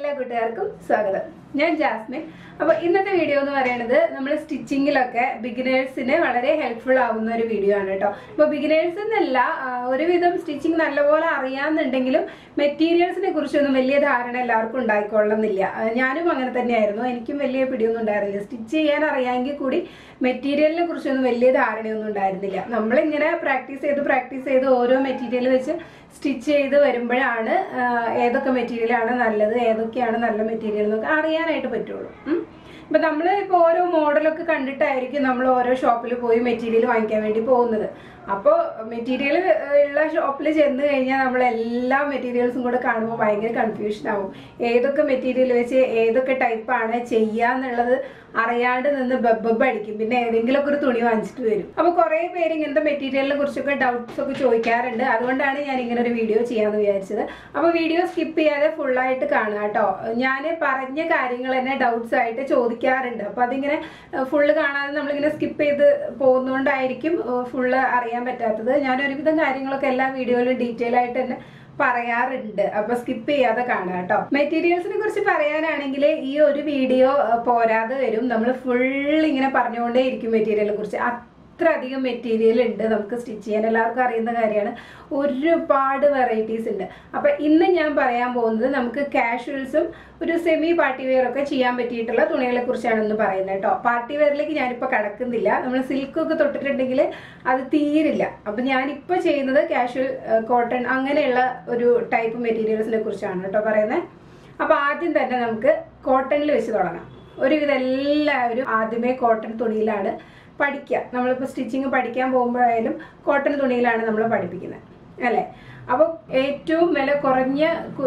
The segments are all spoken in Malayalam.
എല്ലാ കൂട്ടുകാർക്കും സ്വാഗതം ഞാൻ ജാസ്മിൻ അപ്പോൾ ഇന്നത്തെ വീഡിയോ എന്ന് പറയുന്നത് നമ്മൾ സ്റ്റിച്ചിങ്ങിലൊക്കെ ബിഗിനേഴ്സിന് വളരെ ഹെൽപ്ഫുൾ ആവുന്ന ഒരു വീഡിയോ ആണ് കേട്ടോ ഇപ്പോൾ ബിഗിനേഴ്സ് എന്നല്ല ആ, ഒരുവിധം സ്റ്റിച്ചിങ് നല്ലപോലെ അറിയാമെന്നുണ്ടെങ്കിലും മെറ്റീരിയൽസിനെ കുറിച്ചൊന്നും വലിയ ധാരണ എല്ലാവർക്കും ഉണ്ടായിക്കൊള്ളുന്നില്ല ആ, ഞാനും അങ്ങനെ തന്നെയായിരുന്നു എനിക്കും വലിയ പിടിയൊന്നും ഉണ്ടായിരുന്നില്ല സ്റ്റിച്ച് ചെയ്യാൻ അറിയാമെങ്കിൽ കൂടി മെറ്റീരിയലിനെ കുറിച്ചൊന്നും വലിയ ധാരണയൊന്നും ഉണ്ടായിരുന്നില്ല നമ്മളിങ്ങനെ പ്രാക്ടീസ് ചെയ്ത് പ്രാക്ടീസ് ചെയ്ത് ഓരോ മെറ്റീരിയൽ വെച്ച് സ്റ്റിച്ച് ചെയ്ത് വരുമ്പോഴാണ് ആ, ഏതൊക്കെ മെറ്റീരിയലാണ് നല്ലത് ഏതൊക്കെയാണ് നല്ല മെറ്റീരിയൽ എന്നൊക്കെ അറിയാനായിട്ട് പറ്റുള്ളൂ ഉം. ഇപ്പൊ നമ്മൾ ഇപ്പോൾ ഓരോ മോഡലൊക്കെ കണ്ടിട്ടായിരിക്കും നമ്മൾ ഓരോ ഷോപ്പിൽ പോയി മെറ്റീരിയൽ വാങ്ങിക്കാൻ വേണ്ടി പോകുന്നത് അപ്പോൾ മെറ്റീരിയൽ ഉള്ള ഷോപ്പിൽ ചെന്ന് കഴിഞ്ഞാൽ നമ്മൾ എല്ലാ മെറ്റീരിയൽസും കൂടെ കാണുമ്പോൾ ഭയങ്കര കൺഫ്യൂഷൻ ആവും ഏതൊക്കെ മെറ്റീരിയൽ വെച്ച് ഏതൊക്കെ ടൈപ്പാണ് ചെയ്യാന്നുള്ളത് അറിയാണ്ട് നിന്ന് ബബ്ബബ് അടിക്കും പിന്നെ ഏതെങ്കിലുമൊക്കെ ഒരു തുണി വാങ്ങിച്ചിട്ട് വരും അപ്പോൾ കുറേ പേര് ഇങ്ങനത്തെ മെറ്റീരിയലിനെ കുറിച്ചൊക്കെ ഡൗട്ട്സ് ഒക്കെ ചോദിക്കാറുണ്ട് അതുകൊണ്ടാണ് ഞാൻ ഇങ്ങനെ ഒരു വീഡിയോ ചെയ്യാമെന്ന് വിചാരിച്ചത് അപ്പോൾ വീഡിയോ സ്കിപ്പ് ചെയ്യാതെ ഫുള്ളായിട്ട് കാണുക കേട്ടോ ഞാൻ പറഞ്ഞ കാര്യങ്ങൾ തന്നെ ഡൗട്ട്സ് ആയിട്ട് ചോദിക്കാറുണ്ട് അപ്പോൾ അതിങ്ങനെ ഫുള്ള് കാണാതെ നമ്മളിങ്ങനെ സ്കിപ്പ് ചെയ്ത് പോകുന്നതുകൊണ്ടായിരിക്കും ഫുള്ള് അറിയാൻ പറ്റാത്തത് ഞാൻ ഒരുവിധം കാര്യങ്ങളൊക്കെ എല്ലാ വീഡിയോയിലും ഡീറ്റെയിൽ ആയിട്ട് തന്നെ പറയാറുണ്ട് അപ്പൊ സ്കിപ്പ് ചെയ്യാതെ കാണാം കേട്ടോ മെറ്റീരിയൽസിനെ കുറിച്ച് പറയാനാണെങ്കിൽ ഈ ഒരു വീഡിയോ പോരാതെ വരും നമ്മൾ ഫുൾ ഇങ്ങനെ പറഞ്ഞുകൊണ്ടേ ഇരിക്കും മെറ്റീരിയലിനെ കുറിച്ച് അത്ര അധികം മെറ്റീരിയൽ ഉണ്ട് നമുക്ക് സ്റ്റിച്ച് ചെയ്യാൻ എല്ലാവർക്കും അറിയുന്ന കാര്യമാണ് ഒരുപാട് വെറൈറ്റീസ് ഉണ്ട് അപ്പൊ ഇന്ന് ഞാൻ പറയാൻ പോകുന്നത് നമുക്ക് കാഷ്വൽസും ഒരു സെമി പാർട്ടി വെയർ ഒക്കെ ചെയ്യാൻ പറ്റിയിട്ടുള്ള തുണികളെ കുറിച്ചാണ് ഇന്ന് പറയുന്നത് കേട്ടോ പാർട്ടി വെയറിലേക്ക് ഞാനിപ്പോൾ കടക്കുന്നില്ല നമ്മൾ സിൽക്കൊക്കെ തൊട്ടിട്ടുണ്ടെങ്കിൽ അത് തീരില്ല അപ്പൊ ഞാനിപ്പോൾ ചെയ്യുന്നത് കാഷ്വൽ കോട്ടൺ അങ്ങനെയുള്ള ഒരു ടൈപ്പ് മെറ്റീരിയൽസിനെ കുറിച്ചാണ് കേട്ടോ പറയുന്നത് അപ്പൊ ആദ്യം തന്നെ നമുക്ക് കോട്ടണിൽ വെച്ച് തുടങ്ങാം ഒരുവിധം എല്ലാവരും ആദ്യമേ കോട്ടൺ തുണിയിലാണ് പഠിക്കുക നമ്മളിപ്പോൾ സ്റ്റിച്ചിങ് പഠിക്കാൻ പോകുമ്പോഴായാലും കോട്ടൺ തുണിയിലാണ് നമ്മൾ പഠിപ്പിക്കുന്നത് അല്ലേ അപ്പോൾ ഏറ്റവും വില കുറഞ്ഞ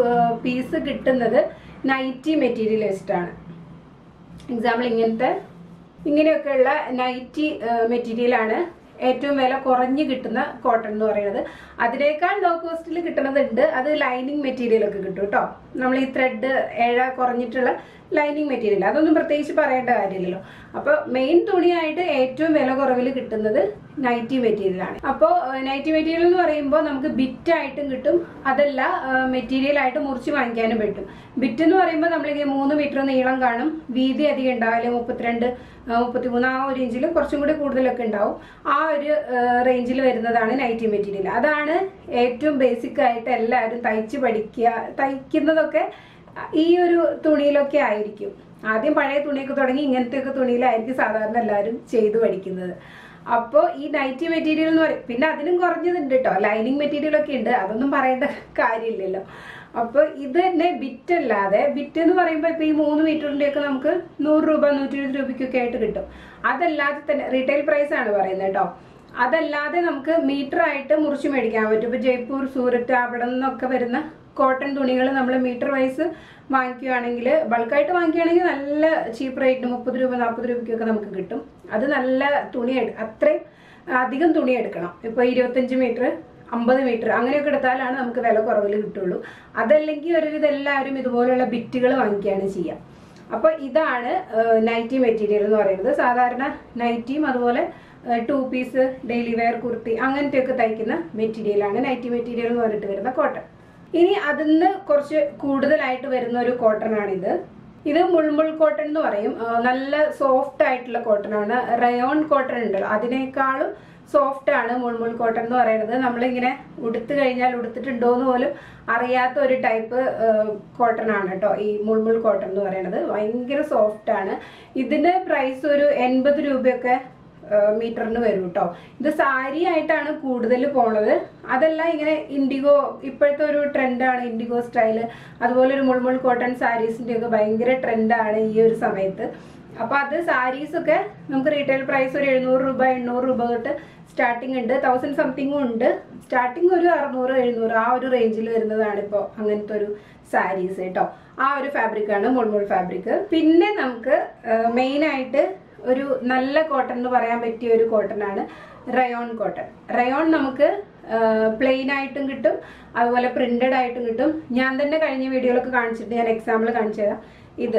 പീസ് കിട്ടുന്നത് നൈറ്റി മെറ്റീരിയൽ വെച്ചിട്ടാണ് എക്സാമ്പിൾ ഇങ്ങനത്തെ ഇങ്ങനെയൊക്കെയുള്ള നൈറ്റി മെറ്റീരിയലാണ് ഏറ്റവും വില കുറഞ്ഞ് കിട്ടുന്ന കോട്ടൺ എന്ന് പറയുന്നത് അതിനേക്കാൾ ലോ കോസ്റ്റിൽ കിട്ടുന്നതുണ്ട് അത് ലൈനിങ് മെറ്റീരിയൽ ഒക്കെ കിട്ടും കേട്ടോ നമ്മൾ ഈ ത്രെഡ് ഏഴ കുറഞ്ഞിട്ടുള്ള ലൈനിങ് മെറ്റീരിയൽ അതൊന്നും പ്രത്യേകിച്ച് പറയേണ്ട കാര്യമില്ലല്ലോ അപ്പോൾ മെയിൻ തുണിയായിട്ട് ഏറ്റവും വില കുറവിൽ കിട്ടുന്നത് നൈറ്റി മെറ്റീരിയൽ ആണ് അപ്പോൾ നൈറ്റി മെറ്റീരിയൽ എന്ന് പറയുമ്പോൾ നമുക്ക് ബിറ്റ് ആയിട്ടും കിട്ടും അതല്ല മെറ്റീരിയൽ ആയിട്ട് മുറിച്ച് വാങ്ങിക്കാനും പറ്റും ബിറ്റ് എന്ന് പറയുമ്പോൾ നമ്മളിങ്ങനെ മൂന്ന് മീറ്റർ നീളം കാണും വീതി അധികം ഉണ്ടാവും അല്ലെങ്കിൽ മുപ്പത്തിരണ്ട് മുപ്പത്തിമൂന്ന് ആ ഒരു ഇഞ്ചിൽ കുറച്ചും കൂടി കൂടുതലൊക്കെ ഉണ്ടാവും ആ ഒരു റേഞ്ചിൽ വരുന്നതാണ് നൈറ്റി മെറ്റീരിയൽ അതാണ് ഏറ്റവും ബേസിക് ആയിട്ട് എല്ലാവരും തയ്ച്ച് പഠിക്കുക തയ്ക്കുന്നതൊക്കെ ഈ ഒരു തുണിയിലൊക്കെ ആയിരിക്കും ആദ്യം പഴയ തുണിയൊക്കെ തുടങ്ങി ഇങ്ങനത്തെയൊക്കെ തുണിയിലായിരിക്കും സാധാരണ എല്ലാവരും ചെയ്തു പഠിക്കുന്നത് അപ്പോൾ ഈ നൈറ്റി മെറ്റീരിയൽ എന്ന് പറയും പിന്നെ അതിനും കുറഞ്ഞതുണ്ട് കേട്ടോ ലൈനിങ് മെറ്റീരിയൽ ഒക്കെ ഉണ്ട് അതൊന്നും പറയേണ്ട കാര്യമില്ലല്ലോ അപ്പോൾ ഇത് തന്നെ ബിറ്റ് അല്ലാതെ ബിറ്റ് എന്ന് പറയുമ്പോൾ ഇപ്പോൾ ഈ മൂന്ന് മീറ്ററിൻ്റെ ഒക്കെ നമുക്ക് നൂറ് രൂപ നൂറ്റി ഇരുപത് രൂപയ്ക്കൊക്കെ ആയിട്ട് കിട്ടും അതല്ലാതെ തന്നെ റീറ്റെയിൽ പ്രൈസ് ആണ് പറയുന്നത് കേട്ടോ അതല്ലാതെ നമുക്ക് മീറ്റർ ആയിട്ട് മുറിച്ച് മേടിക്കാൻ പറ്റും ഇപ്പോൾ ജയ്പൂർ സൂറത്ത് അവിടെ നിന്നൊക്കെ വരുന്ന കോട്ടൺ തുണികൾ നമ്മൾ മീറ്റർ വൈസ് വാങ്ങിക്കുകയാണെങ്കിൽ ബൾക്കായിട്ട് വാങ്ങിക്കുകയാണെങ്കിൽ നല്ല ചീപ്പ് റേറ്റ് മുപ്പത് രൂപ നാൽപ്പത് രൂപയ്ക്കൊക്കെ നമുക്ക് കിട്ടും അത് നല്ല തുണി എടു- അത്രയും അധികം തുണി എടുക്കണം ഇപ്പോൾ ഇരുപത്തഞ്ച് മീറ്റർ അമ്പത് മീറ്റർ അങ്ങനെയൊക്കെ എടുത്താലാണ് നമുക്ക് വില കുറവിൽ കിട്ടുള്ളൂ അതല്ലെങ്കിൽ ഒരുവിധം എല്ലാവരും ഇതുപോലെയുള്ള ബിറ്റുകൾ വാങ്ങിക്കുകയാണ് ചെയ്യുക അപ്പോൾ ഇതാണ് നൈറ്റി മെറ്റീരിയൽ എന്ന് പറയുന്നത് സാധാരണ നൈറ്റിയും അതുപോലെ two piece daily wear kurti അങ്ങനത്തെയൊക്കെ തയ്ക്കുന്ന മെറ്റീരിയലാണ് നൈറ്റി മെറ്റീരിയൽ എന്ന് പറഞ്ഞിട്ട് വരുന്ന കോട്ടൺ ഇനി അതിന്ന് കുറച്ച് കൂടുതലായിട്ട് വരുന്ന ഒരു കോട്ടൺ ആണിത് ഇത് മുൾമുൾ കോട്ടൺ എന്ന് പറയും ആ, നല്ല സോഫ്റ്റ് ആയിട്ടുള്ള കോട്ടൺ ആണ് റയോൺ കോട്ടൺ ഉണ്ടല്ലോ അതിനേക്കാളും സോഫ്റ്റ് ആണ് മുൾമുൾ കോട്ടൺ എന്ന് പറയുന്നത് നമ്മളിങ്ങനെ ഉടുത്ത് കഴിഞ്ഞാൽ ഉടുത്തിട്ടുണ്ടോ എന്ന് പോലും അറിയാത്ത ഒരു ടൈപ്പ് കോട്ടൺ ആണ് കേട്ടോ ഈ മുൾമുൾ കോട്ടൺ എന്ന് പറയുന്നത് ഭയങ്കര സോഫ്റ്റ് ആണ് ഇതിന്റെ പ്രൈസ് ഒരു എൺപത് രൂപയൊക്കെ മീറ്ററിന് വരും കേട്ടോ ഇത് സാരി ആയിട്ടാണ് കൂടുതൽ പോണത് അതല്ല ഇങ്ങനെ ഇൻഡിഗോ ഇപ്പോഴത്തെ ഒരു ട്രെൻഡാണ് ഇൻഡിഗോ സ്റ്റൈല് അതുപോലെ ഒരു മുൾമുൾ കോട്ടൺ സാരീസിന്റെ ഒക്കെ ഭയങ്കര ട്രെൻഡാണ് ഈ ഒരു സമയത്ത് അപ്പൊ അത് സാരീസ് ഒക്കെ നമുക്ക് റീറ്റെയിൽ പ്രൈസ് ഒരു എഴുന്നൂറ് രൂപ എണ്ണൂറ് രൂപ തൊട്ട് സ്റ്റാർട്ടിംഗ് ഉണ്ട് തൗസൻഡ് സംതിങ്ങും ഉണ്ട് സ്റ്റാർട്ടിംഗ് ഒരു അറുന്നൂറ് എഴുന്നൂറ് ആ ഒരു റേഞ്ചിൽ വരുന്നതാണ് ഇപ്പോൾ അങ്ങനത്തെ ഒരു സാരീസ് കേട്ടോ ആ ഒരു ഫാബ്രിക് ആണ് മുൾമുൾ ഫാബ്രിക് പിന്നെ നമുക്ക് മെയിൻ ആയിട്ട് ഒരു നല്ല കോട്ടൺ എന്ന് പറയാൻ പറ്റിയ ഒരു കോട്ടൺ ആണ് റയോൺ കോട്ടൺ റയോൺ നമുക്ക് പ്ലെയിൻ ആയിട്ടും കിട്ടും അതുപോലെ പ്രിന്റഡ് ആയിട്ടും കിട്ടും ഞാൻ തന്നെ കഴിഞ്ഞ വീഡിയോയിലൊക്കെ കാണിച്ചിട്ട് ഞാൻ എക്സാമ്പിൾ കാണിച്ചു തരാം ഇത്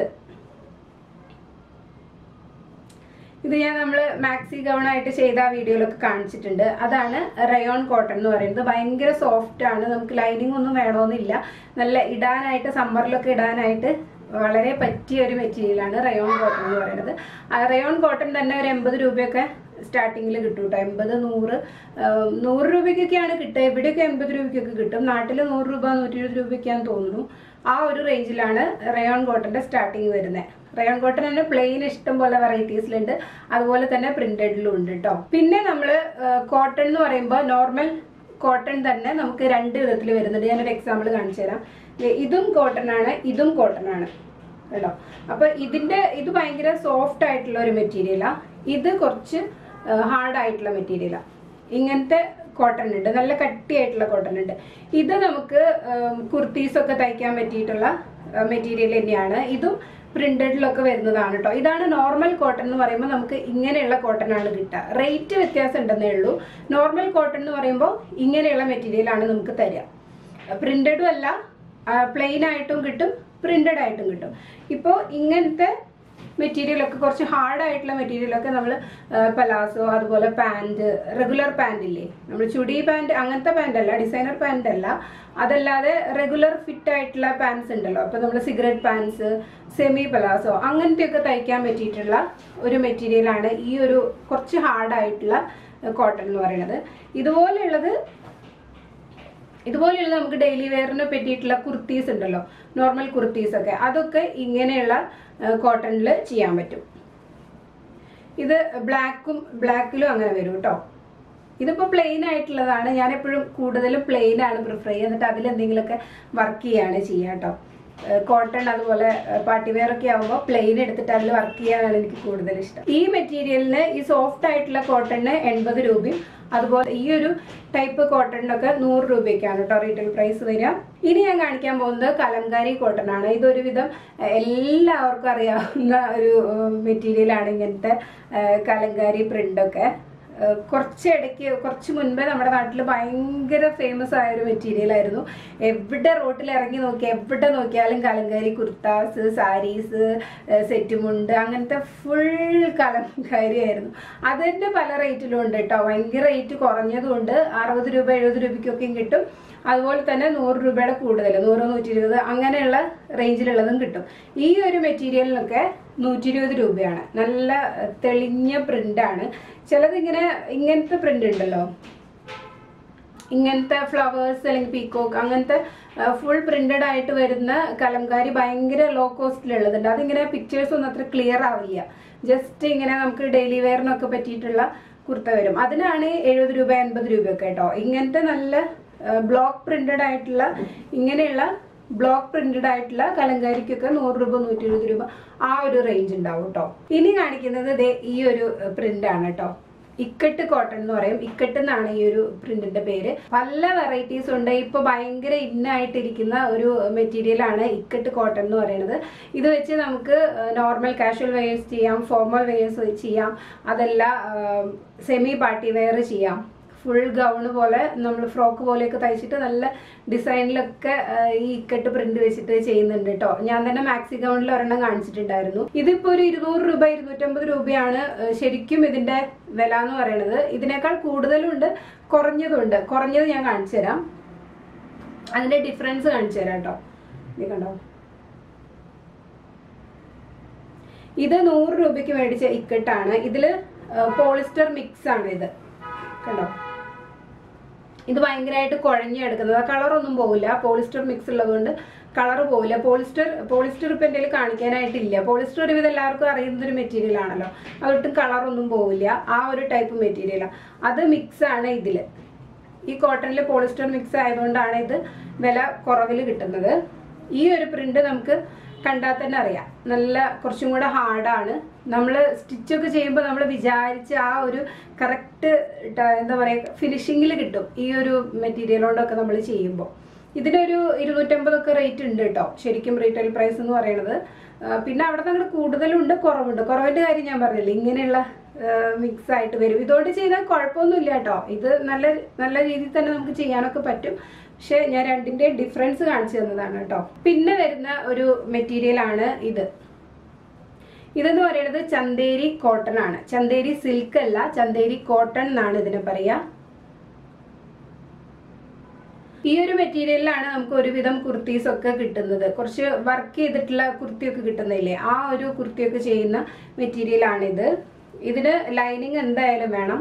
ഇത് ഞാൻ നമ്മൾ മാക്സി ഗൗൺ ആയിട്ട് ചെയ്ത ആ വീഡിയോയിലൊക്കെ കാണിച്ചിട്ടുണ്ട് അതാണ് റയോൺ കോട്ടൺ എന്ന് പറയുന്നത് ഭയങ്കര സോഫ്റ്റ് ആണ് നമുക്ക് ലൈനിങ് ഒന്നും വേണമെന്നില്ല നല്ല ഇടാനായിട്ട് സമ്മറിലൊക്കെ ഇടാനായിട്ട് വളരെ പറ്റിയ ഒരു മെറ്റീരിയലാണ് റയോൺ കോട്ടൺ എന്ന് പറയുന്നത് ആ റയോൺ കോട്ടൺ തന്നെ ഒരു എൺപത് രൂപയൊക്കെ സ്റ്റാർട്ടിങ്ങിൽ കിട്ടും കേട്ടോ എൺപത് നൂറ് ആഹ് നൂറ് രൂപയ്ക്കൊക്കെയാണ് കിട്ടുക എവിടെയൊക്കെ എൺപത് രൂപയ്ക്കൊക്കെ കിട്ടും നാട്ടിൽ നൂറ് രൂപ നൂറ്റി ഇരുപത് രൂപയ്ക്കാന്ന് തോന്നുന്നു ആ ഒരു റേഞ്ചിലാണ് റയോൺ കോട്ടന്റെ സ്റ്റാർട്ടിങ് വരുന്നത് റയോൺ കോട്ടൺ തന്നെ പ്ലെയിൻ ഇഷ്ടം പോലെ വെറൈറ്റീസിലുണ്ട് അതുപോലെ തന്നെ പ്രിന്റഡിലും ഉണ്ട് കേട്ടോ പിന്നെ നമ്മൾ കോട്ടൺ എന്ന് പറയുമ്പോൾ നോർമൽ കോട്ടൺ തന്നെ നമുക്ക് രണ്ട് വിധത്തിൽ വരുന്നുണ്ട് ഞാനൊരു എക്സാമ്പിൾ കാണിച്ചു തരാം ദേ ഇതും കോട്ടൺ ആണ് ഇതും കോട്ടൺ ആണ് കേട്ടോ അപ്പൊ ഇതിന്റെ ഇത് ഭയങ്കര സോഫ്റ്റ് ആയിട്ടുള്ള ഒരു മെറ്റീരിയലാ ഇത് കുറച്ച് ഹാർഡ് ആയിട്ടുള്ള മെറ്റീരിയലാ ഇങ്ങനത്തെ കോട്ടൺ ഉണ്ട് നല്ല കട്ടിയായിട്ടുള്ള കോട്ടൺ ഉണ്ട് ഇത് നമുക്ക് കുർത്തീസ് ഒക്കെ തയ്ക്കാൻ പറ്റിയിട്ടുള്ള മെറ്റീരിയൽ തന്നെയാണ് ഇതും പ്രിന്റഡിലൊക്കെ വരുന്നതാണ് കേട്ടോ ഇതാണ് നോർമൽ കോട്ടൺ എന്ന് പറയുമ്പോൾ നമുക്ക് ഇങ്ങനെയുള്ള കോട്ടൺ ആണ് കിട്ടുക റേറ്റ് വ്യത്യാസം ഉണ്ടെന്നേ ഉള്ളൂ നോർമൽ കോട്ടൺ എന്ന് പറയുമ്പോൾ ഇങ്ങനെയുള്ള മെറ്റീരിയൽ ആണ് നമുക്ക് തരിക പ്രിന്റഡും അല്ല പ്ലെയിൻ ആയിട്ടും കിട്ടും പ്രിന്റഡ് ആയിട്ടും കിട്ടും ഇപ്പോൾ ഇങ്ങനത്തെ മെറ്റീരിയലൊക്കെ കുറച്ച് ഹാർഡ് ആയിട്ടുള്ള മെറ്റീരിയലൊക്കെ നമ്മൾ പലാസോ അതുപോലെ പാൻറ് റെഗുലർ പാൻറ് ഇല്ലേ നമ്മൾ ചുടി പാൻറ് അങ്ങനത്തെ പാൻറ് അല്ല ഡിസൈനർ പാൻറ് അല്ല അതല്ലാതെ റെഗുലർ ഫിറ്റ് ആയിട്ടുള്ള പാൻസ് ഉണ്ടല്ലോ അപ്പോൾ നമ്മൾ സിഗരറ്റ് പാൻസ് സെമി പലാസോ അങ്ങനത്തെയൊക്കെ തയ്ക്കാൻ പറ്റിയിട്ടുള്ള ഒരു മെറ്റീരിയലാണ് ഈ ഒരു കുറച്ച് ഹാർഡ് ആയിട്ടുള്ള കോട്ടൺ എന്ന് പറയുന്നത് ഇതുപോലെയുള്ളത് ഇതുപോലെയുള്ള നമുക്ക് ഡെയിലി വെയറിന് പറ്റിയിട്ടുള്ള കുർത്തീസ് ഉണ്ടല്ലോ നോർമൽ കുർത്തീസ് ഒക്കെ അതൊക്കെ ഇങ്ങനെയുള്ള കോട്ടണിൽ ചെയ്യാൻ പറ്റും ഇത് ബ്ലാക്കും ബ്ലാക്കിലും അങ്ങനെ വരും കേട്ടോ ഇതിപ്പോൾ പ്ലെയിൻ ആയിട്ടുള്ളതാണ് ഞാൻ എപ്പോഴും കൂടുതലും പ്ലെയിൻ ആണ് പ്രിഫർ ചെയ്യുക എന്നിട്ട് അതിൽ എന്തെങ്കിലുമൊക്കെ വർക്ക് ചെയ്യാണ് ചെയ്യുക കേട്ടോ കോട്ടൺ അതുപോലെ പാർട്ടി വെയർ ഒക്കെ ആകുമ്പോൾ പ്ലെയിൻ എടുത്തിട്ട് അതിൽ വർക്ക് ചെയ്യാനാണ് എനിക്ക് കൂടുതൽ ഇഷ്ടം ഈ മെറ്റീരിയലിന് ഈ സോഫ്റ്റ് ആയിട്ടുള്ള കോട്ടണിന് എൺപത് രൂപയും അതുപോലെ ഈ ഒരു ടൈപ്പ് കോട്ടണിനൊക്കെ നൂറ് രൂപയ്ക്കാണ് കേട്ടോ റീറ്റെയിൽ പ്രൈസ് വരിക ഇനി ഞാൻ കാണിക്കാൻ പോകുന്നത് കലങ്കാരി കോട്ടൺ ആണ് ഇതൊരുവിധം എല്ലാവർക്കും അറിയാവുന്ന ഒരു മെറ്റീരിയലാണ് ഇങ്ങനത്തെ ഏഹ്, കലങ്കാരി പ്രിൻ്റൊക്കെ ഏഹ് കുറച്ച് ഇടയ്ക്ക് കുറച്ച് മുൻപേ നമ്മുടെ നാട്ടിൽ ഭയങ്കര ഫേമസ് ആയ ഒരു മെറ്റീരിയൽ ആയിരുന്നു എവിടെ റോട്ടിൽ ഇറങ്ങി നോക്കി എവിടെ നോക്കിയാലും കലങ്കാരി കുർത്താസ് സാരീസ് സെറ്റുമുണ്ട് അങ്ങനത്തെ ഫുൾ കലങ്കാരി ആയിരുന്നു അതിൻ്റെ പല റേറ്റിലും ഉണ്ട് കേട്ടോ ഭയങ്കര റേറ്റ് കുറഞ്ഞതുകൊണ്ട് അറുപത് രൂപ എഴുപത് രൂപയ്ക്കൊക്കെയും കിട്ടും അതുപോലെ തന്നെ നൂറ് രൂപയുടെ കൂടുതൽ നൂറ് നൂറ്റി ഇരുപത് അങ്ങനെയുള്ള റേഞ്ചിലുള്ളതും കിട്ടും ഈ ഒരു മെറ്റീരിയലിനൊക്കെ നൂറ്റി ഇരുപത് രൂപയാണ് നല്ല ഏഹ്, തെളിഞ്ഞ പ്രിന്റാണ് ചിലത് ഇങ്ങനെ ഇങ്ങനത്തെ പ്രിന്റ് ഉണ്ടല്ലോ ഇങ്ങനത്തെ ഫ്ലവേഴ്സ് അല്ലെങ്കിൽ പീക്കോക്ക് അങ്ങനത്തെ ഫുൾ പ്രിന്റഡ് ആയിട്ട് വരുന്ന കലംകാരി ഭയങ്കര ലോ കോസ്റ്റിലുള്ളതുണ്ട് അതിങ്ങനെ പിക്ചേഴ്സ് ഒന്നും അത്ര ക്ലിയർ ആവില്ല ജസ്റ്റ് ഇങ്ങനെ നമുക്ക് ഡെയിലി വെയറിനൊക്കെ പറ്റിയിട്ടുള്ള കുർത്ത വരും അതിനാണ് എഴുപത് രൂപ എൺപത് രൂപയൊക്കെ കേട്ടോ ഇങ്ങനത്തെ നല്ല ബ്ലോക്ക് പ്രിന്റഡ് ആയിട്ടുള്ള ഇങ്ങനെയുള്ള ബ്ലോക്ക് പ്രിന്റഡ് ആയിട്ടുള്ള കലങ്കാരിക്കൊക്കെ നൂറ് രൂപ നൂറ്റി എഴുപത് രൂപ ആ ഒരു റേഞ്ച് ഉണ്ടാവും കേട്ടോ ഇനി കാണിക്കുന്നത് ദേ ഈ ഒരു പ്രിന്റ് ആണ് കേട്ടോ ഇക്കട്ട് കോട്ടൺ എന്ന് പറയും ഇക്കട്ട് എന്നാണ് ഈ ഒരു പ്രിന്റിന്റെ പേര് പല വെറൈറ്റീസ് ഉണ്ട് ഇപ്പൊ ഭയങ്കര ഇന്നായിട്ടിരിക്കുന്ന ഒരു മെറ്റീരിയൽ ആണ് ഇക്കട്ട് കോട്ടൺ എന്ന് പറയുന്നത് ഇത് വെച്ച് നമുക്ക് നോർമൽ കാഷ്വൽ വെയേഴ്സ് ചെയ്യാം ഫോർമൽ വെയേഴ്സ് ചെയ്യാം അതല്ല സെമി പാർട്ടി വെയർ ചെയ്യാം ഫുൾ ഗൗൺ പോലെ നമ്മൾ ഫ്രോക്ക് പോലെയൊക്കെ തയ്ച്ചിട്ട് നല്ല ഡിസൈനിലൊക്കെ ഈ ഇക്കട്ട് പ്രിന്റ് വെച്ചിട്ട് ചെയ്യുന്നുണ്ട് കേട്ടോ ഞാൻ തന്നെ മാക്സി ഗൗണിൽ ഒരെണ്ണം കാണിച്ചിട്ടുണ്ടായിരുന്നു ഇതിപ്പോ ഒരു ഇരുന്നൂറ് രൂപ ഇരുന്നൂറ്റമ്പത് രൂപയാണ് ഏഹ്, ശരിക്കും ഇതിന്റെ വില എന്ന് പറയുന്നത് ഇതിനേക്കാൾ കൂടുതലുണ്ട് കുറഞ്ഞതുണ്ട് കുറഞ്ഞത് ഞാൻ കാണിച്ചു തരാം അതിന്റെ ഡിഫറൻസ് കാണിച്ചു തരാം കേട്ടോ ഇത് കണ്ടോ ഇത് നൂറ് രൂപയ്ക്ക് മേടിച്ച ഇക്കട്ടാണ് ഇതില് പോളിസ്റ്റർ മിക്സ് ആണ് ഇത് കണ്ടോ ഇത് ഭയങ്കരമായിട്ട് കുഴഞ്ഞെടുക്കുന്നത് ആ കളറൊന്നും പോവില്ല പോളിസ്റ്റർ മിക്സ് ഉള്ളതുകൊണ്ട് കളർ പോവില്ല പോളിസ്റ്റർ പോളിസ്റ്റർ ഇപ്പം എൻ്റെ കാണിക്കാനായിട്ടില്ല പോളിസ്റ്റർ ഒരുവിധം എല്ലാവർക്കും അറിയുന്ന ഒരു മെറ്റീരിയൽ ആണല്ലോ അതൊട്ടും കളറൊന്നും പോവില്ല ആ ഒരു ടൈപ്പ് മെറ്റീരിയലാണ് അത് മിക്സ് ആണ് ഇതിൽ ഈ കോട്ടണിൽ പോളിസ്റ്റർ മിക്സ് ആയതുകൊണ്ടാണ് ഇത് വില കുറവിൽ കിട്ടുന്നത് ഈ ഒരു പ്രിന്റ് നമുക്ക് കണ്ടാൽ തന്നെ അറിയാം നല്ല കുറച്ചും കൂടെ ഹാർഡാണ് നമ്മൾ സ്റ്റിച്ചൊക്കെ ചെയ്യുമ്പോൾ നമ്മൾ വിചാരിച്ച ആ ഒരു കറക്റ്റ് എന്താ പറയുക ഫിനിഷിങ്ങിൽ കിട്ടും ഈ ഒരു മെറ്റീരിയൽ കൊണ്ടൊക്കെ നമ്മൾ ചെയ്യുമ്പോൾ ഇതിനൊരു ഇരുന്നൂറ്റമ്പതൊക്കെ റേറ്റ് ഉണ്ട് കേട്ടോ ശരിക്കും റീറ്റെയിൽ പ്രൈസ് എന്ന് പറയുന്നത് ആ, പിന്നെ അവിടെ തന്നെ കൂടുതലുണ്ട് കുറവുണ്ട് കുറവിന്റെ കാര്യം ഞാൻ പറഞ്ഞില്ല ഇങ്ങനെയുള്ള മിക്സ് ആയിട്ട് വരും ഇതുകൊണ്ട് ചെയ്താൽ കുഴപ്പമൊന്നുമില്ല കേട്ടോ ഇത് നല്ല നല്ല രീതിയിൽ തന്നെ നമുക്ക് ചെയ്യാനൊക്കെ പറ്റും പക്ഷെ ഞാൻ രണ്ടിന്റെ ഡിഫറൻസ് കാണിച്ചു തന്നതാണ് കേട്ടോ പിന്നെ വരുന്ന ഒരു മെറ്റീരിയൽ ആണ് ഇത് ഇതെന്ന് പറയുന്നത് ചന്തേരി കോട്ടൺ ആണ് ചന്തേരി സിൽക്ക് അല്ല ചന്തേരി കോട്ടൺ എന്നാണ് ഇതിനെ പറയാ ഈ ഒരു മെറ്റീരിയലിലാണ് നമുക്ക് ഒരുവിധം കുർത്തീസ് ഒക്കെ കിട്ടുന്നത് കുറച്ച് വർക്ക് ചെയ്തിട്ടുള്ള കുർത്തിയൊക്കെ കിട്ടുന്നില്ലേ ആ ഒരു കുർത്തിയൊക്കെ ചെയ്യുന്ന മെറ്റീരിയലാണിത് ഇതിന് ലൈനിങ് എന്തായാലും വേണം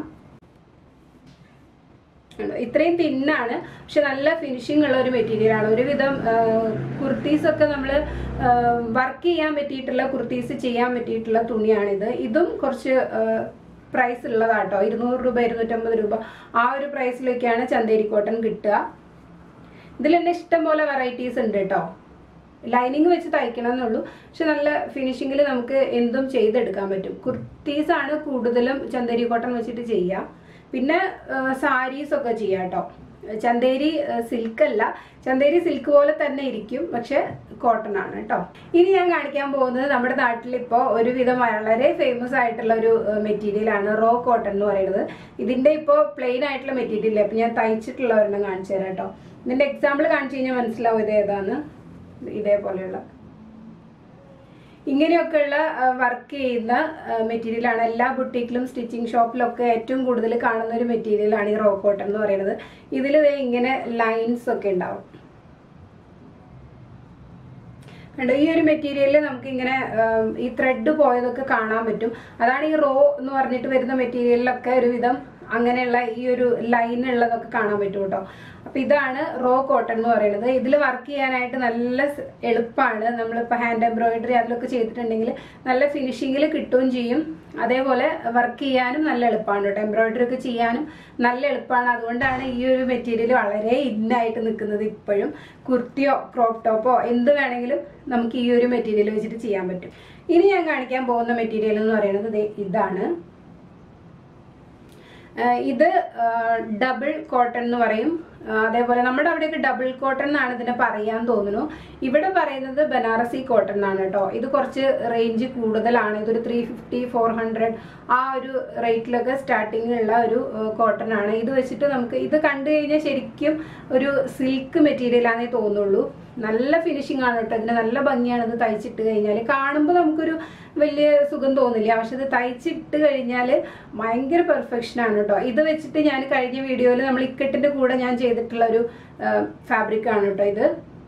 ഉണ്ട്. ഇത്രയും തിന്നാണ് പക്ഷെ നല്ല ഫിനിഷിംഗ് ഉള്ള ഒരു മെറ്റീരിയൽ ആണ് ഒരുവിധം കുർത്തീസ് ഒക്കെ നമ്മൾ വർക്ക് ചെയ്യാൻ പറ്റിയിട്ടുള്ള കുർത്തീസ് ചെയ്യാൻ പറ്റിയിട്ടുള്ള തുണിയാണിത് ഇതും കുറച്ച് പ്രൈസ് ഉള്ളതാട്ടോ ഇരുന്നൂറ് രൂപ ഇരുന്നൂറ്റമ്പത് രൂപ ആ ഒരു പ്രൈസിലൊക്കെയാണ് ചന്തേരി കോട്ടൺ കിട്ടുക ഇതിൽ തന്നെ ഇഷ്ടം പോലെ വെറൈറ്റീസ് ഉണ്ട് കേട്ടോ ലൈനിങ് വെച്ച് തയ്ക്കണം എന്നുള്ളൂ പക്ഷെ നല്ല ഫിനിഷിങ്ങിൽ നമുക്ക് എന്തും ചെയ്തെടുക്കാൻ പറ്റും കുർത്തീസ് ആണ് കൂടുതലും ചന്തേരി കോട്ടൺ വെച്ചിട്ട് ചെയ്യാം പിന്നെ സാരീസ് ഒക്കെ ചെയ്യാം കേട്ടോ ചന്തേരി സിൽക്ക് അല്ല ചന്തേരി സിൽക്ക് പോലെ തന്നെ ഇരിക്കും പക്ഷെ കോട്ടൺ ആണ് കേട്ടോ ഇനി ഞാൻ കാണിക്കാൻ പോകുന്നത് നമ്മുടെ നാട്ടിൽ ഇപ്പോൾ ഒരുവിധം വളരെ ഫേമസ് ആയിട്ടുള്ള ഒരു മെറ്റീരിയൽ ആണ് റോ കോട്ടൺ എന്ന് പറയുന്നത് ഇതിന്റെ ഇപ്പോൾ പ്ലെയിൻ ആയിട്ടുള്ള മെറ്റീരിയൽ അപ്പൊ ഞാൻ തയ്ച്ചിട്ടുള്ള ഒരെണ്ണം കാണിച്ചു തരാം കേട്ടോ ഇതിന്റെ എക്സാമ്പിൾ കാണിച്ചു കഴിഞ്ഞാൽ മനസ്സിലാവും ഇത് ഏതാന്ന് ഇതേപോലെയുള്ള ഇങ്ങനെയൊക്കെയുള്ള വർക്ക് ചെയ്യുന്ന മെറ്റീരിയൽ ആണ് എല്ലാ ബുട്ടീക്കിലും സ്റ്റിച്ചിങ് ഷോപ്പിലൊക്കെ ഏറ്റവും കൂടുതൽ കാണുന്ന ഒരു മെറ്റീരിയൽ ആണ് ഈ റോ കോട്ടൺ എന്ന് പറയുന്നത് ഇതിൽ ഇങ്ങനെ ലൈൻസ് ഒക്കെ ഉണ്ടാവും കണ്ടോ ഈ ഒരു മെറ്റീരിയലിൽ നമുക്ക് ഇങ്ങനെ ഈ ത്രെഡ് പോയതൊക്കെ കാണാൻ പറ്റും അതാണ് ഈ റോ എന്ന് പറഞ്ഞിട്ട് വരുന്ന മെറ്റീരിയലിലൊക്കെ ഒരുവിധം അങ്ങനെയുള്ള ഈ ഒരു ലൈൻ ഉള്ളതൊക്കെ കാണാൻ പറ്റും കേട്ടോ അപ്പൊ ഇതാണ് റോ കോട്ടൺ എന്ന് പറയുന്നത് ഇതിൽ വർക്ക് ചെയ്യാനായിട്ട് നല്ല സ് എളുപ്പമാണ് നമ്മളിപ്പോൾ ഹാൻഡ് എംബ്രോയിഡറി അതിലൊക്കെ ചെയ്തിട്ടുണ്ടെങ്കിൽ നല്ല ഫിനിഷിങ്ങിൽ കിട്ടുകയും ചെയ്യും അതേപോലെ വർക്ക് ചെയ്യാനും നല്ല എളുപ്പമാണ് കേട്ടോ എംബ്രോയിഡറി ഒക്കെ ചെയ്യാനും നല്ല എളുപ്പമാണ് അതുകൊണ്ടാണ് ഈ ഒരു മെറ്റീരിയൽ വളരെ ഇന്നായിട്ട് നിൽക്കുന്നത് ഇപ്പോഴും കുർത്തിയോ ക്രോപ്പ് ടോപ്പോ എന്ത് വേണമെങ്കിലും നമുക്ക് ഈ ഒരു മെറ്റീരിയൽ വെച്ചിട്ട് ചെയ്യാൻ പറ്റും ഇനി ഞാൻ കാണിക്കാൻ പോകുന്ന മെറ്റീരിയൽ എന്ന് പറയുന്നത് ദേ ഇതാണ് ആഹ് ഇത് ഡബിൾ കോട്ടൺ എന്ന് പറയും ആഹ് അതേപോലെ നമ്മുടെ അവിടെയൊക്കെ ഡബിൾ കോട്ടൺ എന്നാണ് ഇതിനെ പറയാൻ തോന്നുന്നു ഇവിടെ പറയുന്നത് ബനാറസി കോട്ടൺ എന്നാണ് കേട്ടോ ഇത് കുറച്ച് റേഞ്ച് കൂടുതലാണ് ഇതൊരു ത്രീ ഫിഫ്റ്റി ഫോർ ഹൺഡ്രഡ് ആ ഒരു റേറ്റിലൊക്കെ സ്റ്റാർട്ടിംഗ് ഉള്ള ഒരു കോട്ടൺ ആണ് ഇത് വെച്ചിട്ട് നമുക്ക് ഇത് കണ്ടു കഴിഞ്ഞാൽ ശരിക്കും ഒരു സിൽക്ക് മെറ്റീരിയൽ ആണെന്നേ തോന്നുള്ളൂ നല്ല ഫിനിഷിംഗ് ആണ് കേട്ടോ ഇതിന് നല്ല ഭംഗിയാണ് ഇത് തയ്ച്ചിട്ട് കഴിഞ്ഞാൽ കാണുമ്പോൾ നമുക്കൊരു വലിയ സുഖം തോന്നില്ല പക്ഷെ ഇത് തയ്ച്ചിട്ട് കഴിഞ്ഞാൽ ഭയങ്കര പെർഫെക്ഷൻ ആണ് കേട്ടോ ഇത് വെച്ചിട്ട് ഞാൻ കഴിഞ്ഞ വീഡിയോയിൽ നമ്മൾ ഇക്കട്ടിന്റെ കൂടെ ഞാൻ ചെയ്തിട്ടുള്ള ഒരു ഫാബ്രിക് ആണ് കേട്ടോ ഇത്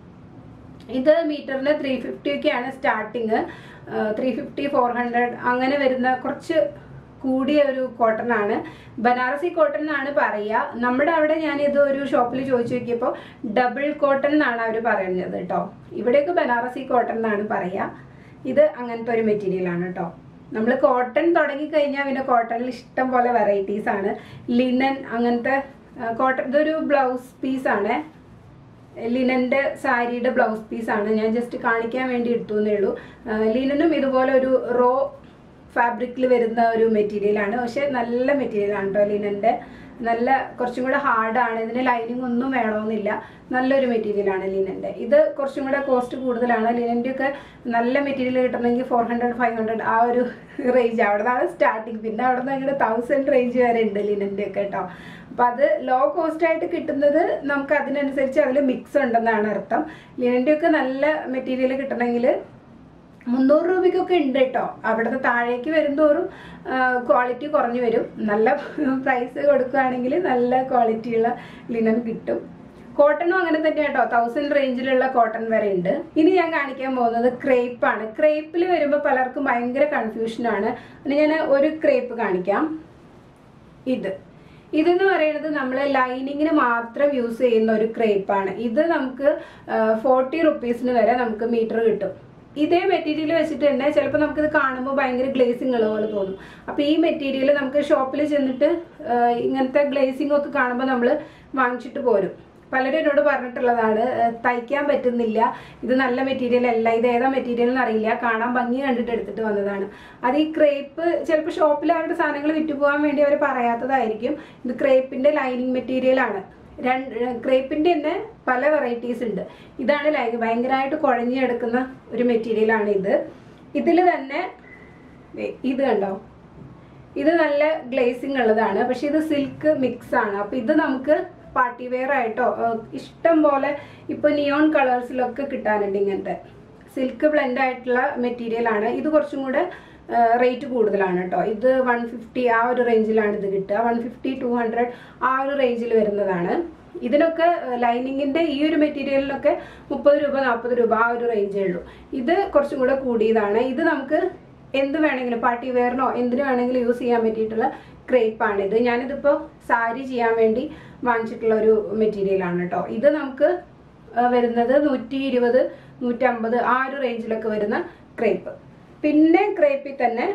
ഇത് മീറ്ററിന് ത്രീ ഫിഫ്റ്റി ഒക്കെയാണ് starting three fifty four hundred അങ്ങനെ വരുന്ന കുറച്ച് കൂടിയ ഒരു കോട്ടൺ ആണ് ബനാറസി കോട്ടൺ എന്നാണ് പറയുക നമ്മുടെ അവിടെ ഞാൻ ഇത് ഒരു ഷോപ്പിൽ ചോദിച്ചു നോക്കിയപ്പോൾ ഡബിൾ കോട്ടൺ എന്നാണ് അവർ പറയുന്നത് കേട്ടോ ഇവിടെയൊക്കെ ബനാറസി കോട്ടൺ എന്നാണ് പറയുക ഇത് അങ്ങനത്തെ ഒരു മെറ്റീരിയൽ ആണ് കേട്ടോ നമ്മൾ കോട്ടൺ തുടങ്ങിക്കഴിഞ്ഞാൽ പിന്നെ കോട്ടണിൽ ഇഷ്ടം പോലെ വെറൈറ്റീസ് ആണ് ലിനൻ അങ്ങനത്തെ കോട്ടൺ ഇതൊരു ബ്ലൗസ് പീസ് ആണ് ലിനന്റെ സാരിയുടെ ബ്ലൗസ് പീസ് ആണ് ഞാൻ ജസ്റ്റ് കാണിക്കാൻ വേണ്ടി എടുത്തു എന്നേ ഉള്ളൂ ലിനനും ഇതുപോലെ ഒരു റോ ഫാബ്രിക്കിൽ വരുന്ന ഒരു മെറ്റീരിയൽ ആണ് പക്ഷെ നല്ല മെറ്റീരിയൽ ആണ് കേട്ടോ ലിനന്റെ നല്ല കുറച്ചും കൂടെ ഹാർഡാണ് ഇതിന് ലൈനിങ് ഒന്നും വേണമെന്നില്ല നല്ലൊരു മെറ്റീരിയൽ ആണ് ലിനന്റെ ഇത് കുറച്ചും കൂടെ കോസ്റ്റ് കൂടുതലാണ് ലിനന്റെ ഒക്കെ നല്ല മെറ്റീരിയൽ കിട്ടണമെങ്കിൽ ഫോർ ഹൺഡ്രഡ് ഫൈവ് ഹൺഡ്രഡ് ആ ഒരു റേഞ്ച് അവിടെ നിന്നാണ് സ്റ്റാർട്ടിങ് പിന്നെ അവിടെ നിന്ന് അങ്ങോട്ട് തൗസൻഡ് റേഞ്ച് വരെ ഉണ്ട് ലിനന്റെ ഒക്കെ കേട്ടോ അപ്പൊ അത് ലോ കോസ്റ്റ് ആയിട്ട് കിട്ടുന്നത് നമുക്ക് അതിനനുസരിച്ച് അതിൽ മിക്സ് ഉണ്ടെന്നാണ് അർത്ഥം ലിനന്റെ ഒക്കെ നല്ല മെറ്റീരിയൽ കിട്ടണമെങ്കിൽ മുന്നൂറ് രൂപയ്ക്കൊക്കെ ഉണ്ട് കേട്ടോ അവിടുത്തെ താഴേക്ക് വരുന്തോറും ക്വാളിറ്റി കുറഞ്ഞു വരും നല്ല പ്രൈസ് കൊടുക്കുകയാണെങ്കിൽ നല്ല ക്വാളിറ്റിയുള്ള ലിനൻ കിട്ടും കോട്ടണും അങ്ങനെ തന്നെ കേട്ടോ തൗസൻഡ് റേഞ്ചിലുള്ള കോട്ടൺ വരെ ഉണ്ട് ഇനി ഞാൻ കാണിക്കാൻ പോകുന്നത് ക്രേപ്പ് ആണ് ക്രേപ്പിൽ വരുമ്പോൾ പലർക്കും ഭയങ്കര കൺഫ്യൂഷനാണ് അതിന് ഞാൻ ഒരു ക്രേപ്പ് കാണിക്കാം ഇത് ഇതെന്ന് പറയുന്നത് നമ്മൾ ലൈനിങ്ങിന് മാത്രം യൂസ് ചെയ്യുന്ന ഒരു ക്രേപ്പാണ് ഇത് നമുക്ക് ഫോർട്ടി റുപ്പീസിന് വരെ നമുക്ക് മീറ്റർ കിട്ടും ഇതേ മെറ്റീരിയൽ വെച്ചിട്ട് തന്നെ ചിലപ്പോൾ നമുക്കിത് കാണുമ്പോൾ ഭയങ്കര ഗ്ലേസിങ് ഉള്ള പോലെ തോന്നും അപ്പോൾ ഈ മെറ്റീരിയൽ നമുക്ക് ഷോപ്പിൽ ചെന്നിട്ട് ആ, ഇങ്ങനത്തെ ഗ്ലേസിംഗ് ഒക്കെ കാണുമ്പോൾ നമ്മൾ വാങ്ങിച്ചിട്ട് പോരും പലരും എന്നോട് പറഞ്ഞിട്ടുള്ളതാണ് ആ, തയ്ക്കാൻ പറ്റുന്നില്ല ഇത് നല്ല മെറ്റീരിയൽ അല്ല ഇത് ഏതാ മെറ്റീരിയൽ എന്ന് അറിയില്ല കാണാൻ ഭംഗി കണ്ടിട്ട് എടുത്തിട്ട് വന്നതാണ് അത് ഈ ക്രേപ്പ് ചിലപ്പോൾ ഷോപ്പിൽ അവരുടെ സാധനങ്ങൾ വിറ്റുപോകാൻ വേണ്ടി അവർ പറയാത്തതായിരിക്കും ഇത് ക്രേപ്പിന്റെ ലൈനിങ് മെറ്റീരിയൽ ആണ് രണ്ട് ക്രേപ്പിന്റെ തന്നെ പല വെറൈറ്റീസ് ഉണ്ട് ഇതാണ് ലൈ ഭയങ്കരമായിട്ട് കുഴഞ്ഞെടുക്കുന്ന ഒരു മെറ്റീരിയൽ ആണ് ഇത് ഇതിൽ തന്നെ ദേ, ഇത് കണ്ടോ ഇത് നല്ല ഗ്ലേസിങ് ഉള്ളതാണ് പക്ഷെ ഇത് സിൽക്ക് മിക്സ് ആണ് അപ്പൊ ഇത് നമുക്ക് പാർട്ടി വെയർ ആയിട്ടോ ഏഹ്, ഇഷ്ടം പോലെ ഇപ്പൊ നിയോൺ കളേഴ്സിലൊക്കെ കിട്ടാനുണ്ട് ഇങ്ങനത്തെ സിൽക്ക് ബ്ലെൻഡ് ആയിട്ടുള്ള മെറ്റീരിയൽ ആണ് ഇത് കുറച്ചും കൂടെ റേറ്റ് കൂടുതലാണ് കേട്ടോ ഇത് വൺ ഫിഫ്റ്റി ആ ഒരു റേഞ്ചിലാണ് ഇത് കിട്ടുക വൺ ഫിഫ്റ്റി ടു ഹൺഡ്രഡ് ആ ഒരു റേഞ്ചിൽ വരുന്നതാണ് ഇതിനൊക്കെ ലൈനിങ്ങിന്റെ ഈ ഒരു മെറ്റീരിയലിനൊക്കെ മുപ്പത് രൂപ നാൽപ്പത് രൂപ ആ ഒരു റേഞ്ചേ ഉള്ളൂ ഇത് കുറച്ചും കൂടെ കൂടിയതാണ് ഇത് നമുക്ക് എന്ത് വേണമെങ്കിലും പാർട്ടി വെയറിനോ എന്തിനു വേണമെങ്കിലും യൂസ് ചെയ്യാൻ പറ്റിയിട്ടുള്ള ക്രേപ്പാണ് ഇത് ഞാനിതിപ്പോൾ സാരി ചെയ്യാൻ വേണ്ടി വാങ്ങിച്ചിട്ടുള്ള ഒരു മെറ്റീരിയലാണ് കേട്ടോ ഇത് നമുക്ക് ആ, വരുന്നത് നൂറ്റി ഇരുപത് നൂറ്റമ്പത് ആ ഒരു റേഞ്ചിലൊക്കെ വരുന്ന ക്രേപ്പ് പിന്നെ ക്രേപ്പിൽ തന്നെ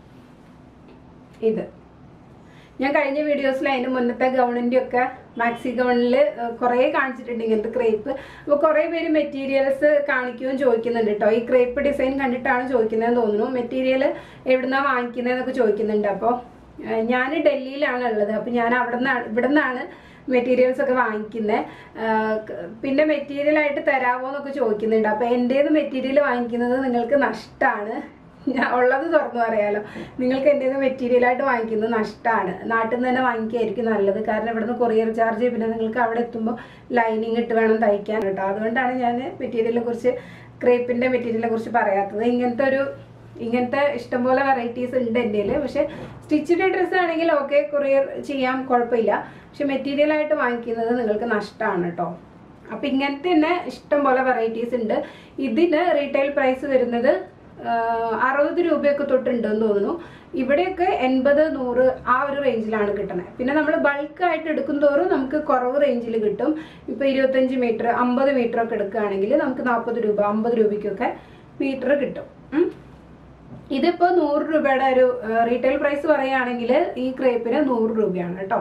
ഇത് ഞാൻ കഴിഞ്ഞ വീഡിയോസിൽ അതിന് മുന്നത്തെ ഗൗണിൻ്റെ ഒക്കെ മാക്സി ഗൗണിൽ കുറേ കാണിച്ചിട്ടുണ്ട് ഇങ്ങനത്തെ ക്രേപ്പ് അപ്പോൾ കുറേ പേര് മെറ്റീരിയൽസ് കാണിക്കുകയും ചോദിക്കുന്നുണ്ട് കേട്ടോ ഈ ക്രേപ്പ് ഡിസൈൻ കണ്ടിട്ടാണ് ചോദിക്കുന്നതെന്ന് തോന്നുന്നു മെറ്റീരിയൽ എവിടുന്നാണ് വാങ്ങിക്കുന്നതെന്നൊക്കെ ചോദിക്കുന്നുണ്ട് അപ്പോൾ ഞാൻ ഡൽഹിയിലാണ് ഉള്ളത് അപ്പോൾ ഞാൻ അവിടെ നിന്നാണ് ഇവിടെ നിന്നാണ് മെറ്റീരിയൽസ് ഒക്കെ വാങ്ങിക്കുന്നത് പിന്നെ മെറ്റീരിയൽ ആയിട്ട് തരാമോ എന്നൊക്കെ ചോദിക്കുന്നുണ്ട് അപ്പോൾ എൻ്റേത് മെറ്റീരിയൽ വാങ്ങിക്കുന്നത് നിങ്ങൾക്ക് നഷ്ടമാണ് ഞാൻ ഉള്ളത് തുറന്നു പറയാലോ നിങ്ങൾക്ക് എൻ്റെ മെറ്റീരിയൽ ആയിട്ട് വാങ്ങിക്കുന്നത് നഷ്ടമാണ് നാട്ടിൽ നിന്ന് തന്നെ വാങ്ങിക്കുകയായിരിക്കും നല്ലത് കാരണം ഇവിടുന്ന് കൊറിയർ ചാർജ് പിന്നെ നിങ്ങൾക്ക് അവിടെ എത്തുമ്പോൾ ലൈനിങ് ഇട്ട് വേണം തയ്ക്കാൻ കേട്ടോ അതുകൊണ്ടാണ് ഞാൻ മെറ്റീരിയലിനെ കുറിച്ച് ക്രേപ്പിൻ്റെ മെറ്റീരിയലിനെ കുറിച്ച് പറയാത്തത് ഇങ്ങനത്തെ ഒരു ഇങ്ങനത്തെ ഇഷ്ടംപോലെ വെറൈറ്റീസ് ഉണ്ട് എൻ്റെ കയ്യിൽ പക്ഷെ സ്റ്റിച്ചിൻ്റെ ഡ്രസ്സ് ആണെങ്കിൽ ഓക്കെ കൊറിയർ ചെയ്യാം കുഴപ്പമില്ല പക്ഷെ മെറ്റീരിയൽ ആയിട്ട് വാങ്ങിക്കുന്നത് നിങ്ങൾക്ക് നഷ്ടമാണ് കേട്ടോ അപ്പം ഇങ്ങനത്തെ തന്നെ ഇഷ്ടംപോലെ വെറൈറ്റീസ് ഉണ്ട് ഇതിന് റീറ്റെയിൽ പ്രൈസ് വരുന്നത് ആഹ് അറുപത് രൂപയൊക്കെ തൊട്ടുണ്ടെന്ന് തോന്നുന്നു ഇവിടെയൊക്കെ എൺപത് നൂറ് ആ ഒരു റേഞ്ചിലാണ് കിട്ടുന്നത് പിന്നെ നമ്മൾ ബൾക്കായിട്ട് എടുക്കും തോറും നമുക്ക് കുറവ് റേഞ്ചിൽ കിട്ടും ഇപ്പോൾ ഇരുപത്തഞ്ച് മീറ്റർ അമ്പത് മീറ്റർ ഒക്കെ എടുക്കുകയാണെങ്കിൽ നമുക്ക് നാൽപ്പത് രൂപ അമ്പത് രൂപയ്ക്കൊക്കെ മീറ്റർ കിട്ടും ഉം. ഇതിപ്പോൾ നൂറ് രൂപയുടെ ഒരു റീറ്റെയിൽ പ്രൈസ് പറയുകയാണെങ്കിൽ ഈ ക്രേപ്പിന് നൂറ് രൂപയാണ് കേട്ടോ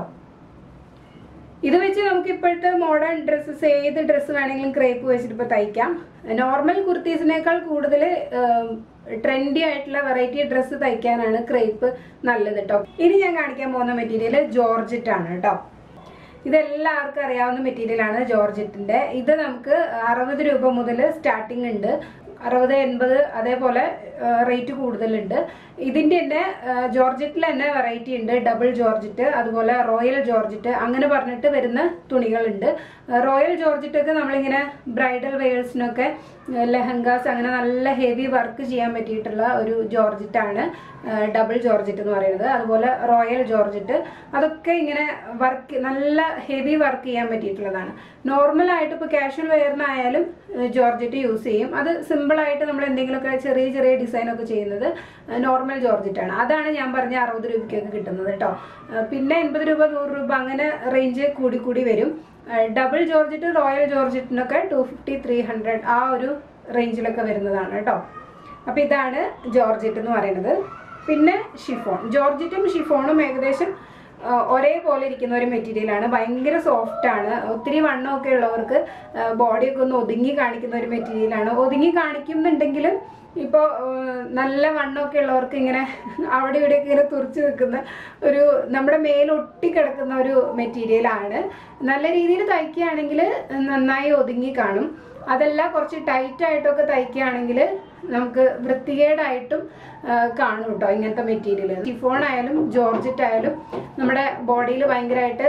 ഇത് വെച്ച് നമുക്ക് ഇപ്പോഴത്തെ മോഡേൺ ഡ്രസ്സസ് ഏത് ഡ്രസ്സ് വേണമെങ്കിലും ക്രേപ്പ് വെച്ചിട്ട് ഇപ്പോൾ തയ്ക്കാം നോർമൽ കുർത്തീസിനേക്കാൾ കൂടുതൽ ട്രെൻഡി ആയിട്ടുള്ള വെറൈറ്റി ഡ്രസ്സ് തയ്ക്കാനാണ് ക്രേപ്പ് നല്ലത് കേട്ടോ ഇനി ഞാൻ കാണിക്കാൻ പോകുന്ന മെറ്റീരിയൽ ജോർജറ്റ് ആണ് കേട്ടോ ഇതെല്ലാവർക്കും അറിയാവുന്ന മെറ്റീരിയലാണ് ജോർജറ്റിന്റെ ഇത് നമുക്ക് അറുപത് രൂപ മുതൽ സ്റ്റാർട്ടിംഗ് ഉണ്ട് അറുപത് എൺപത് അതേപോലെ റേറ്റ് കൂടുതലുണ്ട് ഇതിൻ്റെ തന്നെ ജോർജറ്റിൽ തന്നെ വെറൈറ്റി ഉണ്ട് ഡബിൾ ജോർജറ്റ് അതുപോലെ റോയൽ ജോർജറ്റ് അങ്ങനെ പറഞ്ഞിട്ട് വരുന്ന തുണികളുണ്ട് റോയൽ ജോർജറ്റ് ഒക്കെ നമ്മളിങ്ങനെ ബ്രൈഡൽ വെയേഴ്സിനൊക്കെ ലെഹങ്കാസ് അങ്ങനെ നല്ല ഹെവി വർക്ക് ചെയ്യാൻ പറ്റിയിട്ടുള്ള ഒരു ജോർജറ്റാണ് ഡബിൾ ജോർജറ്റ് എന്ന് പറയുന്നത് അതുപോലെ റോയൽ ജോർജറ്റ് അതൊക്കെ ഇങ്ങനെ വർക്ക് നല്ല ഹെവി വർക്ക് ചെയ്യാൻ പറ്റിയിട്ടുള്ളതാണ് നോർമലായിട്ട് ഇപ്പോൾ കാഷ്വൽ വെയറിനായാലും ജോർജറ്റ് യൂസ് ചെയ്യും അത് സിമ്പിളായിട്ട് നമ്മൾ എന്തെങ്കിലുമൊക്കെ ചെറിയ ചെറിയ ഡിസൈനൊക്കെ ചെയ്യുന്നത് നോർമൽ ജോർജറ്റ് ആണ് അതാണ് ഞാൻ പറഞ്ഞ അറുപത് രൂപയ്ക്കൊക്കെ കിട്ടുന്നത് കേട്ടോ പിന്നെ എൺപത് രൂപ നൂറ് രൂപ അങ്ങനെ റേഞ്ച് കൂടി കൂടി വരും ഡബിൾ ജോർജറ്റ് റോയൽ ജോർജറ്റിനൊക്കെ ടു ഫിഫ്റ്റി ത്രീ ഹൺഡ്രഡ് ആ ഒരു റേഞ്ചിലൊക്കെ വരുന്നതാണ് കേട്ടോ അപ്പോൾ ഇതാണ് ജോർജറ്റ് എന്ന് പറയുന്നത് പിന്നെ ഷിഫോൺ ജോർജറ്റും ഷിഫോണും ഏകദേശം ആ, ഒരേപോലെ ഇരിക്കുന്ന ഒരു മെറ്റീരിയലാണ് ഭയങ്കര സോഫ്റ്റ് ആണ് ഒത്തിരി വണ്ണമൊക്കെ ഉള്ളവർക്ക് ബോഡിയൊക്കെ ഒന്ന് ഒതുങ്ങി കാണിക്കുന്ന ഒരു മെറ്റീരിയലാണ് ഒതുങ്ങി കാണിക്കുന്നുണ്ടെങ്കിലും ഇപ്പോൾ നല്ല വണ്ണമൊക്കെ ഉള്ളവർക്ക് ഇങ്ങനെ അവിടെ ഇവിടെയൊക്കെ ഇങ്ങനെ തുറച്ച് നിൽക്കുന്ന ഒരു നമ്മുടെ മേലൊട്ടി കിടക്കുന്ന ഒരു മെറ്റീരിയലാണ് നല്ല രീതിയിൽ തയ്ക്കുകയാണെങ്കിൽ നന്നായി ഒതുങ്ങി കാണും അതല്ല കുറച്ച് ടൈറ്റ് ആയിട്ടൊക്കെ തയ്ക്കുകയാണെങ്കിൽ നമുക്ക് വൃത്തികേടായിട്ടും ആ, കാണും കേട്ടോ ഇങ്ങനത്തെ മെറ്റീരിയൽ ഷിഫോൺ ആയാലും ജോർജറ്റ് ആയാലും നമ്മുടെ ബോഡിയിൽ ഭയങ്കരമായിട്ട്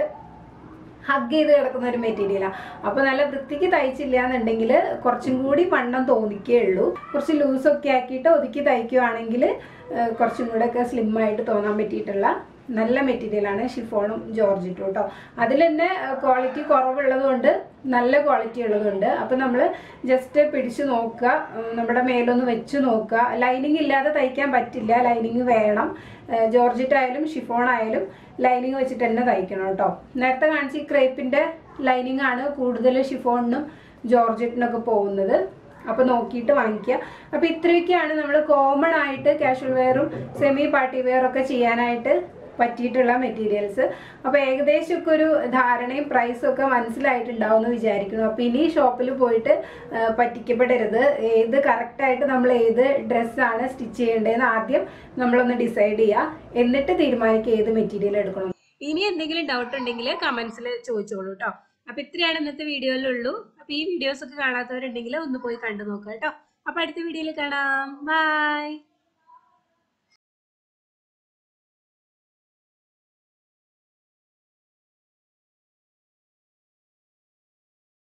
ഹഗ് ചെയ്ത് കിടക്കുന്ന ഒരു മെറ്റീരിയലാണ് അപ്പോൾ നല്ല വൃത്തിക്ക് തയ്ച്ചില്ല എന്നുണ്ടെങ്കിൽ കുറച്ചും കൂടി വണ്ണം തോന്നിക്കേ ഉള്ളൂ കുറച്ച് ലൂസൊക്കെ ആക്കിയിട്ട് ഒതുക്കി തയ്ക്കുവാണെങ്കിൽ കുറച്ചും കൂടെ ഒക്കെ സ്ലിം ആയിട്ട് തോന്നാൻ പറ്റിയിട്ടുള്ള നല്ല മെറ്റീരിയലാണ് ഷിഫോണും ജോർജറ്റും കേട്ടോ അതിൽ തന്നെ ക്വാളിറ്റി കുറവുള്ളത് കൊണ്ട് നല്ല ക്വാളിറ്റി ഉള്ളതുണ്ട് അപ്പോൾ നമ്മൾ ജസ്റ്റ് പിടിച്ച് നോക്കുക ഉം, നമ്മുടെ മേലൊന്ന് വെച്ച് നോക്കുക ലൈനിങ് ഇല്ലാതെ തയ്ക്കാൻ പറ്റില്ല ലൈനിങ് വേണം ജോർജറ്റ് ആയാലും ഷിഫോൺ ആയാലും ലൈനിങ് വെച്ചിട്ട് തന്നെ തയ്ക്കണം കേട്ടോ നേരത്തെ കാണിച്ച ഈ ക്രേപ്പിൻ്റെ ലൈനിങ് ആണ് കൂടുതൽ ഷിഫോണിനും ജോർജറ്റിനൊക്കെ പോകുന്നത് അപ്പോൾ നോക്കിയിട്ട് വാങ്ങിക്കുക അപ്പോൾ ഇത്രയൊക്കെയാണ് നമ്മൾ കോമൺ ആയിട്ട് കാഷ്വൽ വെയറും സെമി പാർട്ടി വെയറും ഒക്കെ ചെയ്യാനായിട്ട് പറ്റിയിട്ടുള്ള മെറ്റീരിയൽസ് അപ്പോൾ ഏകദേശമൊക്കെ ഒരു ധാരണയും പ്രൈസും ഒക്കെ മനസ്സിലായിട്ടുണ്ടാവും എന്ന് വിചാരിക്കുന്നു അപ്പോൾ ഇനി ഷോപ്പിൽ പോയിട്ട് ആ, പറ്റിക്കപ്പെടരുത് ഏത് കറക്റ്റായിട്ട് നമ്മൾ ഏത് ഡ്രസ്സാണ് സ്റ്റിച്ച് ചെയ്യേണ്ടതെന്ന് ആദ്യം നമ്മളൊന്ന് ഡിസൈഡ് ചെയ്യുക എന്നിട്ട് തീരുമാനിക്കുക ഏത് മെറ്റീരിയൽ എടുക്കണം ഇനി എന്തെങ്കിലും ഡൗട്ട് ഉണ്ടെങ്കിൽ കമന്റ്സിൽ ചോദിച്ചോളൂ കേട്ടോ അപ്പൊ ഇത്രയാണ് ഇന്നത്തെ വീഡിയോയിലുള്ളൂ അപ്പൊ ഈ വീഡിയോസ് ഒക്കെ കാണാത്തവരുണ്ടെങ്കിൽ ഒന്ന് പോയി കണ്ടു നോക്കുക കേട്ടോ അപ്പൊ അടുത്ത വീഡിയോയിൽ കാണാം ബൈ